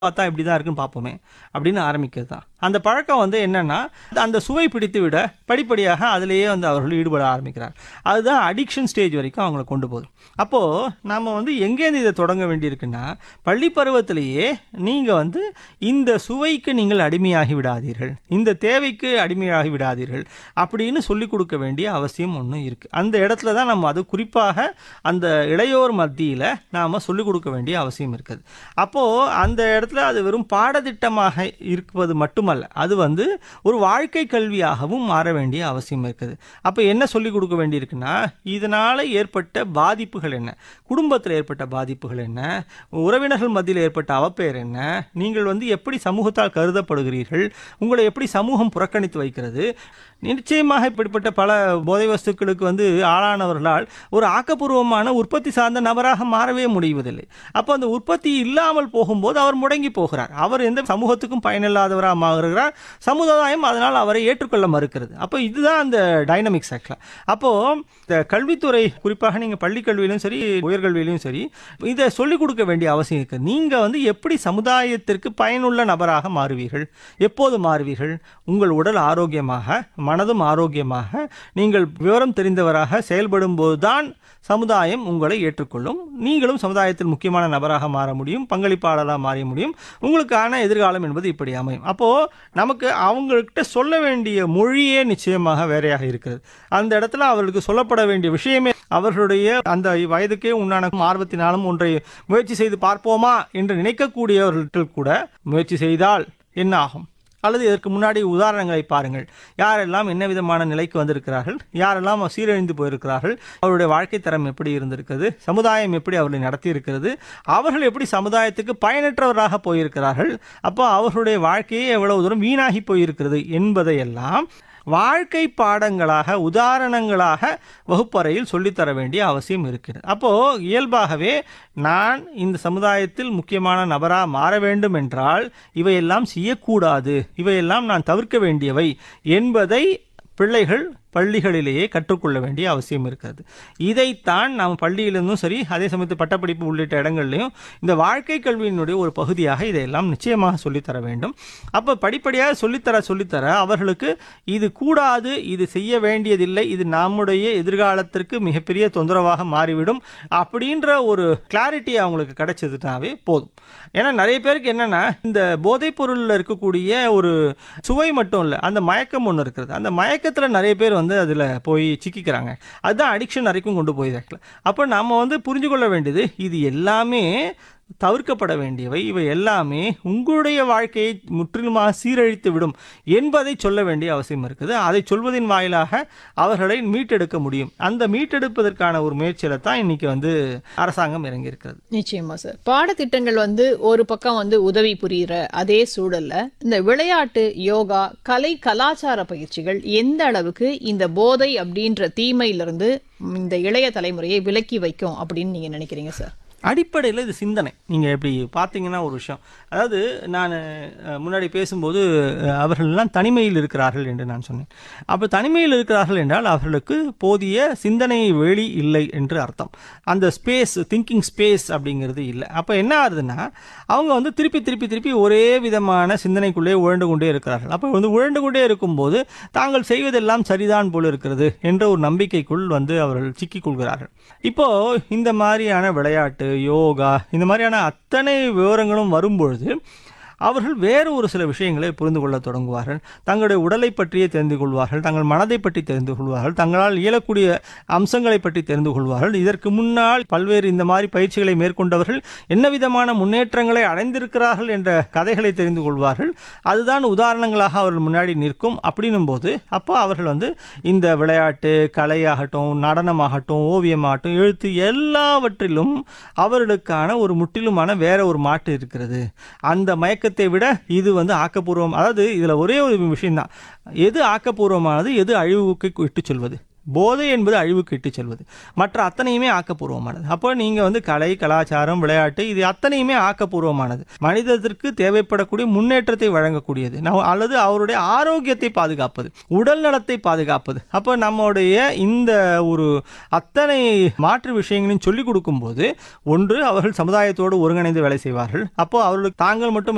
பார்த்தா இப்படி தான் இருக்குன்னு பார்ப்போமே அப்படின்னு ஆரம்பிக்கிறது தான் அந்த பழக்கம் வந்து என்னன்னா அந்த சுவை பிடித்து விட படிப்படியாக அதிலேயே வந்து அவர்கள் ஈடுபட ஆரம்பிக்கிறார் அதுதான் அடிக்ஷன் ஸ்டேஜ் வரைக்கும் அவங்கள கொண்டு போகுது அப்போது நம்ம வந்து எங்கேருந்து இதை தொடங்க வேண்டியிருக்குன்னா பள்ளி பருவத்திலேயே நீங்கள் வந்து இந்த சுவைக்கு நீங்கள் அடிமையாகி விடாதீர்கள் இந்த தேவைக்கு அடிமையாகி விடாதீர்கள் அப்படின்னு சொல்லிக் கொடுக்க வேண்டிய அவசியம் ஒன்று இருக்குது அந்த இடத்துல தான் நம்ம அது குறிப்பாக அந்த இளையோர் மத்தியில் நாம் சொல்லிக் கொடுக்க வேண்டிய அவசியம் இருக்குது அப்போது அந்த இடத்துல அது வெறும் பாடத்திட்டமாக இருப்பது மட்டுமல்ல அது வந்து ஒரு வாழ்க்கை கல்வியாகவும் மாற வேண்டிய அவசியம் இருக்குது அப்போ என்ன சொல்லிக் கொடுக்க வேண்டியிருக்குன்னா இதனால் ஏற்பட்ட பாதிப்புகள் என்ன குடும்பத்தில் ஏற்பட்ட பாதிப்புகள் என்ன உறவினர்கள் மத்தியில் ஏற்பட்ட அவப்பெயர் என்ன நீங்கள் வந்து எப்படி சமூகத்தால் கருதப்படுகிறீர்கள் உங்களை எப்படி சமூகம் புறக்கணித்து வைக்கிறது நிச்சயமாக இப்படிப்பட்ட பல போதை வஸ்துக்களுக்கு வந்து ஆளானவர்களால் ஒரு ஆக்கப்பூர்வமான உற்பத்தி சார்ந்த நபராக மாறவே முடிவதில்லை அப்போ அந்த உற்பத்தி இல்லாமல் போகும்போது அவர் முடங்கி போகிறார் அவர் எந்த சமூகத்துக்கும் பயனில்லாதவராக மாறுகிறார் சமுதாயம் அதனால் அவரை ஏற்றுக்கொள்ள மறுக்கிறது அப்போ இதுதான் அந்த டைனமிக்ஸ் ஆக்சுவலாக அப்போது இந்த கல்வித்துறை குறிப்பாக நீங்கள் பள்ளி கல்வியிலும் சரி உயர்கல்வியிலும் சரி இதை சொல்லிக் கொடுக்க வேண்டிய அவசியம் இருக்குது நீங்கள் வந்து எப்படி சமுதாயத்திற்கு பயனுள்ள நபராக மாறுவீர்கள் எப்போது மாறுவீர்கள் உங்கள் உடல் ஆரோக்கியமாக மனதும் ஆரோக்கியமாக நீங்கள் விவரம் தெரிந்தவராக செயல்படும் போதுதான் சமுதாயம் உங்களை ஏற்றுக்கொள்ளும் நீங்களும் சமுதாயத்தில் முக்கியமான நபராக மாற முடியும் பங்களிப்பாளராக மாற முடியும் உங்களுக்கான எதிர்காலம் என்பது இப்படி அமையும் அப்போது நமக்கு அவங்கக்கிட்ட சொல்ல வேண்டிய மொழியே நிச்சயமாக வேறையாக இருக்கிறது அந்த இடத்துல அவர்களுக்கு சொல்லப்பட வேண்டிய விஷயமே அவர்களுடைய அந்த வயதுக்கே உண்டான ஆர்வத்தினாலும் ஒன்றை முயற்சி செய்து பார்ப்போமா என்று நினைக்கக்கூடியவர்கள் கூட முயற்சி செய்தால் என்ன ஆகும் அல்லது இதற்கு முன்னாடி உதாரணங்களை பாருங்கள் யாரெல்லாம் என்ன விதமான நிலைக்கு வந்திருக்கிறார்கள் யாரெல்லாம் சீரழிந்து போயிருக்கிறார்கள் அவருடைய வாழ்க்கை தரம் எப்படி இருந்திருக்கிறது சமுதாயம் எப்படி அவர்களை நடத்தி இருக்கிறது அவர்கள் எப்படி சமுதாயத்துக்கு பயனற்றவராக போயிருக்கிறார்கள் அப்போ அவர்களுடைய வாழ்க்கையே எவ்வளவு தூரம் வீணாகி போயிருக்கிறது என்பதையெல்லாம் வாழ்க்கை பாடங்களாக உதாரணங்களாக வகுப்பறையில் சொல்லித்தர வேண்டிய அவசியம் இருக்கிறது அப்போது இயல்பாகவே நான் இந்த சமுதாயத்தில் முக்கியமான நபராக மாற வேண்டும் என்றால் இவையெல்லாம் செய்யக்கூடாது இவையெல்லாம் நான் தவிர்க்க வேண்டியவை என்பதை பிள்ளைகள் பள்ளிகளிலேயே கற்றுக்கொள்ள வேண்டிய அவசியம் இருக்கிறது இதைத்தான் நாம் பள்ளியிலிருந்தும் சரி அதே சமயத்தில் பட்டப்படிப்பு உள்ளிட்ட இடங்கள்லையும் இந்த வாழ்க்கை கல்வியினுடைய ஒரு பகுதியாக இதையெல்லாம் நிச்சயமாக சொல்லித்தர வேண்டும் அப்போ படிப்படியாக சொல்லித்தர சொல்லித்தர அவர்களுக்கு இது கூடாது இது செய்ய வேண்டியதில்லை இது நம்முடைய எதிர்காலத்திற்கு மிகப்பெரிய தொந்தரவாக மாறிவிடும் அப்படின்ற ஒரு கிளாரிட்டி அவங்களுக்கு கிடைச்சதுனாவே போதும் ஏன்னா நிறைய பேருக்கு என்னென்னா இந்த போதைப் பொருளில் இருக்கக்கூடிய ஒரு சுவை மட்டும் இல்லை அந்த மயக்கம் ஒன்று இருக்கிறது அந்த மயக்கத்தில் நிறைய பேர் வந்து அதில் போய் சிக்கிக்கிறாங்க அதுதான் அடிக்ஷன் வரைக்கும் கொண்டு போய் ஆக்சுவலாக அப்போ நம்ம வந்து புரிஞ்சு கொள்ள வேண்டியது இது எல்லாமே தவிர்க்கப்பட வேண்டியவை இவை எல்லாமே உங்களுடைய வாழ்க்கையை முற்றிலுமாக சீரழித்து விடும் என்பதை சொல்ல வேண்டிய அவசியம் இருக்குது அதை சொல்வதின் வாயிலாக அவர்களை மீட்டெடுக்க முடியும் அந்த மீட்டெடுப்பதற்கான ஒரு முயற்சியில தான் இன்னைக்கு வந்து அரசாங்கம் இறங்கி இருக்கிறது நிச்சயமா சார் பாடத்திட்டங்கள் வந்து ஒரு பக்கம் வந்து உதவி புரியுற அதே சூழல்ல இந்த விளையாட்டு யோகா கலை கலாச்சார பயிற்சிகள் எந்த அளவுக்கு இந்த போதை அப்படின்ற தீமையிலிருந்து இந்த இளைய தலைமுறையை விலக்கி வைக்கும் அப்படின்னு நீங்க நினைக்கிறீங்க சார் அடிப்படையில் இது சிந்தனை நீங்கள் எப்படி பார்த்தீங்கன்னா ஒரு விஷயம் அதாவது நான் அஹ், முன்னாடி பேசும்போது அஹ், அவர்களெல்லாம் தனிமையில் இருக்கிறார்கள் என்று நான் சொன்னேன் அப்போ தனிமையில் இருக்கிறார்கள் என்றால் அவர்களுக்கு போதிய சிந்தனை வெளி இல்லை என்று அர்த்தம் அந்த ஸ்பேஸ் திங்கிங் ஸ்பேஸ் அப்படிங்கிறது இல்லை அப்போ என்ன ஆகுதுன்னா அவங்க வந்து திருப்பி திருப்பி திருப்பி ஒரே விதமான சிந்தனைக்குள்ளே உழண்டு கொண்டே இருக்கிறார்கள் அப்போ வந்து உழண்டு கொண்டே இருக்கும்போது தாங்கள் செய்வதெல்லாம் சரிதான் போல இருக்கிறது என்ற ஒரு நம்பிக்கைக்குள் வந்து அவர்கள் சிக்கிக் கொள்கிறார்கள் இப்போ இந்த மாதிரியான விளையாட்டு யோகா இந்த மாதிரியான அத்தனை விவரங்களும் வரும்பொழுது அவர்கள் வேறு ஒரு சில விஷயங்களை புரிந்து கொள்ள தொடங்குவார்கள் தங்களுடைய உடலை பற்றியே தெரிந்து கொள்வார்கள் தங்கள் மனதை பற்றி தெரிந்து கொள்வார்கள் தங்களால் இயலக்கூடிய அம்சங்களை பற்றி தெரிந்து கொள்வார்கள் இதற்கு முன்னால் பல்வேறு இந்த மாதிரி பயிற்சிகளை மேற்கொண்டவர்கள் என்ன விதமான முன்னேற்றங்களை அடைந்திருக்கிறார்கள் என்ற கதைகளை தெரிந்து கொள்வார்கள் அதுதான் உதாரணங்களாக அவர்கள் முன்னாடி நிற்கும் அப்படின்னும் போது அப்போ அவர்கள் வந்து இந்த விளையாட்டு கலையாகட்டும் நடனமாகட்டும் ஓவியமாகட்டும் எழுத்து எல்லாவற்றிலும் அவர்களுக்கான ஒரு முற்றிலுமான வேற ஒரு மாட்டு இருக்கிறது அந்த மயக்கத்தை விட இது வந்து ஆக்கப்பூர்வம் அதாவது இதில் ஒரே ஒரு விஷயம்தான் எது ஆக்கப்பூர்வமானது எது அழிவுக்கு இட்டு சொல்வது போதை என்பது அழிவுக்கு இட்டு செல்வது மற்ற அத்தனையுமே ஆக்கப்பூர்வமானது அப்போ நீங்கள் வந்து கலை கலாச்சாரம் விளையாட்டு இது அத்தனையுமே ஆக்கப்பூர்வமானது மனிதத்திற்கு தேவைப்படக்கூடிய முன்னேற்றத்தை வழங்கக்கூடியது நம்ம அல்லது அவருடைய ஆரோக்கியத்தை பாதுகாப்பது உடல் நலத்தை பாதுகாப்பது அப்போ நம்முடைய இந்த ஒரு அத்தனை மாற்று விஷயங்களையும் சொல்லிக் கொடுக்கும்போது ஒன்று அவர்கள் சமுதாயத்தோடு ஒருங்கிணைந்து வேலை செய்வார்கள் அப்போ அவர்களுக்கு தாங்கள் மட்டும்